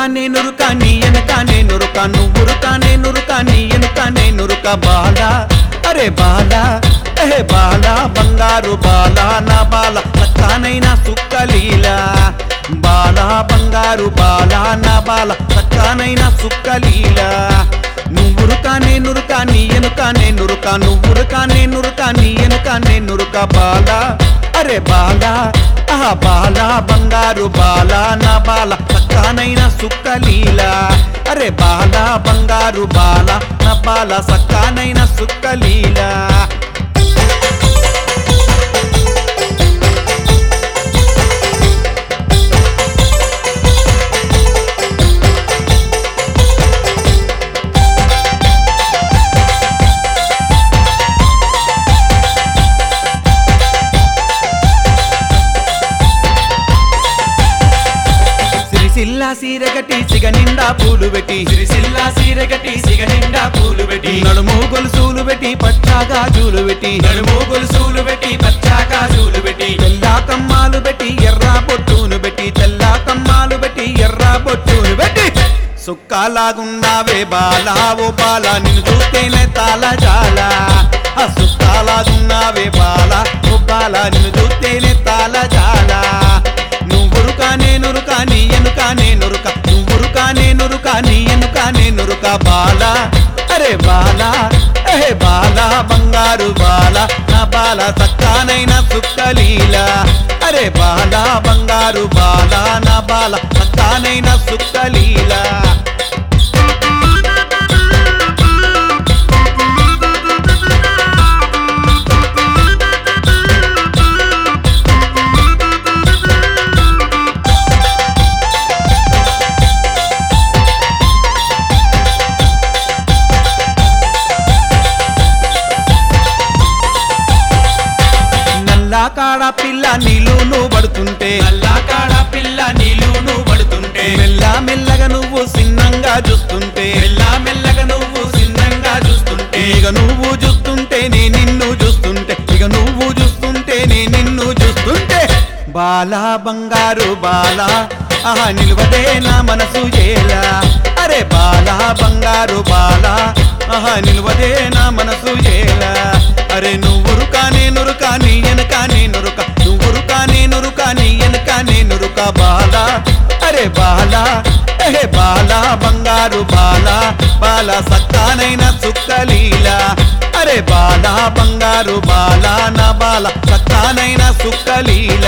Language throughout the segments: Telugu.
నువ్వురుకానే నురుకాని ఎనకానే నురుక నువ్వురుకానే నురుకాని ఎనకానే నురుక బాల అరే బాల ఏ బాల బంగారు బాల నా బాల సక్కానైన సుక్కలీల బాల బంగారు బాల నా బాల సక్కానైన సుక్కలీల నువ్వురుకానే నురుకాని ఎనుకానే నురుక నువ్వురుకానే నురుకాని ఎనుకానే నురుక బాల అరే బాల ఆహా బాల బంగారు బాల నా బాల సక్కానైన సుక్కలీల అరే బాల బంగారు బాల నా బాల సక్కానైన సుక్కలీల సిరిసిల్ల సీరగటి సిగ నిండా పూలు పెట్టి సిరిసిల్ల సీరగటి సిగ నిండా పూలు పెట్టి నడుము గొలుసులు పెట్టి పచ్చాగా జూలు పెట్టి నడుము గొలుసులు పెట్టి పచ్చా కాజులు పెట్టి తెల్లా కమ్మాలు పెట్టి ఎర్ర బొట్టును పెట్టి తెల్లా కమ్మాలు పెట్టి ఎర్ర బొట్టును పెట్టి సుక్కాలాగున్నావే బాలా ఓ బాల నిన్ను చూస్తేనే తాళ జాలా ఆ సుక్కాలాగున్నావే బాల ఓ బాల నిన్ను చూస్తేనే తాళ జాలా నువ్వురుకా నేనురుకా నీ ఎనుకా నేనురుక నువ్వురుకా నేనురుకా నీ ఎనుకా నేనురుక బాల అరే బాల ఏ బాల బంగారు బాల నా బాల సక్కానైన సుక్కలీల అరే బాల బంగారు బాల నా బాల సక్కానైన సుక్కలీల నల్లా కాడ పిల్ల నీళ్ళు పడుతుంటే నల్లా కాడ పిల్ల నీళ్లు పడుతుంటే మెల్ల మెల్లగా నువ్వు సిన్నంగా చూస్తుంటే మెల్ల మెల్లగా నువ్వు సిన్నంగా చూస్తుంటే ఇక నువ్వు చూస్తుంటే నే నిన్ను చూస్తుంటే ఇక నువ్వు చూస్తుంటే నే నిన్ను చూస్తుంటే బాలా బంగారు బాలా ఆహా నిలువదే నా మనసు ఏలా అరే బాలా బంగారు బాలా ఆహా నిలువదే నా మనసు ఏలా అరే నువ్వురుకా నేనురుకా నీ ఎనక నేనురుక నువ్వురుకా నేనురుకా నీ ఎనక నేనురుక బాలా అరే బాలా ఏ బాలా బంగారు బాలా బాల సక్కానైన సుక్కలీల అరే బాలా బంగారు బాలా నా బాల సక్కానైన సుక్కలీల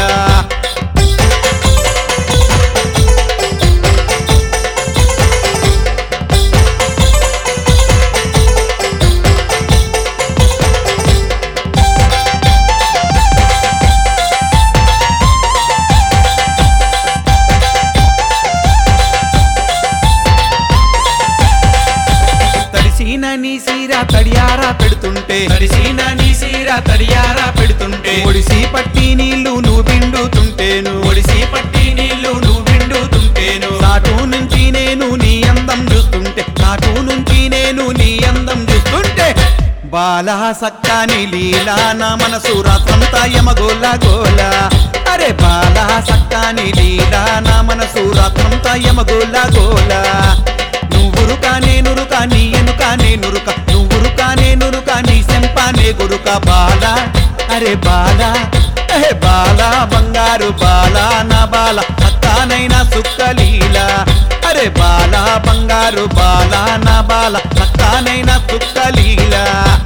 తడిసిన నీ సీర తడియారా పెడుతుంటే తడిసిన నీ సీర తడియారా పెడుతుంటే ఒడిసి పట్టి నీళ్లు నువ్వు పిండుతుంటేను ఒడిసి పట్టి నీళ్లు నువ్వు విండుతుంటేను నాటు నుంచి నేను నీ అందం చూస్తుంటే నాటు నుంచి నేను నీ అందం చూస్తుంటే బాలా సక్కాని లీలా నా మనసు రాత్రంతా యమగోల గోల అరే బాలా సక్కాని లీలా నా మనసు రాత్రంతా యమగోల గోల నువ్వురుకా నేనురుకా నీ ఎనుక నేనురుక నువ్వురుకా నేనురుకా నీ సెంపానే గురుక బాల అరే బాల ఏ బాల బంగారు బాల నా బాల సక్కానైన సుక్కలీల అరే బాల బంగారు బాల నా బాల సక్కానైన సుక్కలీల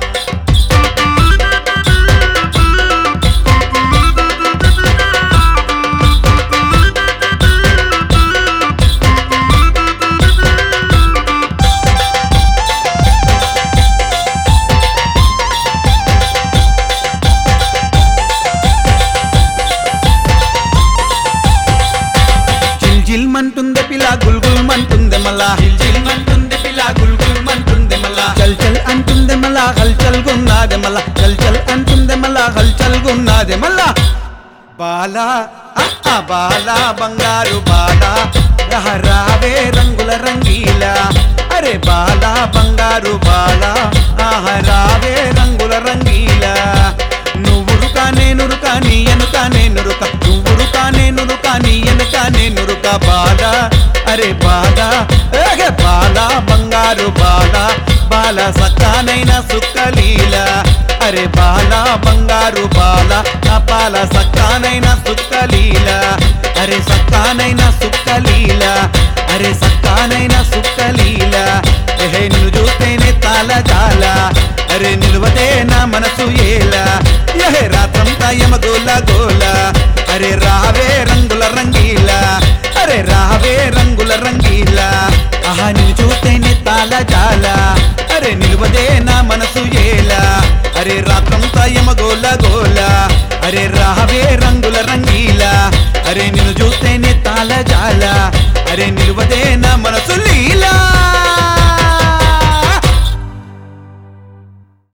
జిల్ జిల్ మంటుందే పిల్ల గుల్ గుల్ మంటుందే మళ్ళా జిల్మంటుంది పిల్ల గుల్గుల్మంటుంది మళ్ళా చల్ చల్ అంటుందే మళ్ళా హల్ చల్ గున్నాదే మళ్ళా చల్ చల్ అంటుందే మళ్ళా హల్ చల్ గున్నాదే మళ్ళా బాలా ఆ, ఆ బాలా బంగారు బాలా రహ రావే రంగుల రంగీల అరే బాలా బంగారు బాలా ఆహ రావే రంగుల రంగీల నువ్వురుకా నేనురుకా నీ ఎనుక నేనురుక నువ్వురుకా నేనురుకా నీ ఎనుక నేనురుక బాలా అరే బాలా పాల సక్కానైన సుక్కలీల అరే బాల బంగారు బాల నా పాల సక్కానైన సుక్కలీల అరే సక్కానైన సుక్కలీల అరే సక్కానైన సుక్కలీల ఎహే నిన్ను చూస్తేనే తాళ జాల అరే నిలువదే నా మనసు ఏలా ఎహే రాత్రంతా యమ గోల గోల అరే రావే రంగుల రంగీలా అరే రావే రంగుల రంగీలా ఆహా నిన్ను చూస్తేనే తాళ జాల అరే నిలువదే నా మనసు ఏలా అరే రాత్రంతా యమ గోల గోల అరే రావే రంగుల రంగీలా అరే నిన్ను చూస్తేనే తాళ జాల అరే నిలువదే నా మనసు లీలా